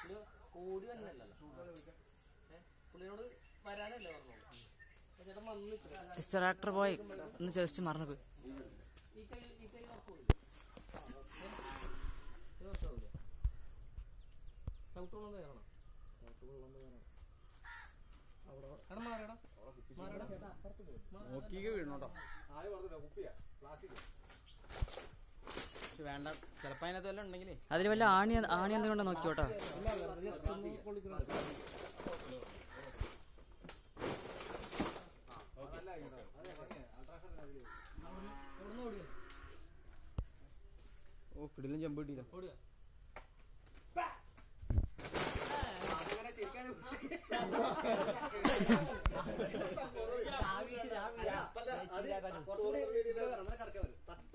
പുള്ളി ഓടി വന്നല്ലോ പുള്ളിനോട് വരാനല്ലേ പറഞ്ഞോളൂ അപ്പൊ ചേട്ടൻ വന്ന് നിൽക്കുക മിസ്റ്റർ ആക്ടർ ബോയ് ഒന്ന് ജസ്റ്റ് മറന്നു പോയി ഈ കൈ ഈ കൈ വർക്കൂല ഇത് വർക്കാവൂല ചവിട്ടുള്ളത് കയറണം എടാ മാറടാ മാറടാ നോക്കിക്ക് വീഴണോട്ടോ പക്ഷെ വേണ്ട ചിലപ്പോ അതിനകത്ത് വല്ലതും ഉണ്ടെങ്കിലേ അതിൽ വല്ല ആണി ആണി എന്തെങ്കിലും നോക്കിയോട്ടോ എവിടുന്ന് ഓടിയ ഓ കിടിലും ചെമ്പ് കിട്ടിയില്ല ഓടുക അത് കുറച്ചുകൂടി കറക്കാൻ വരും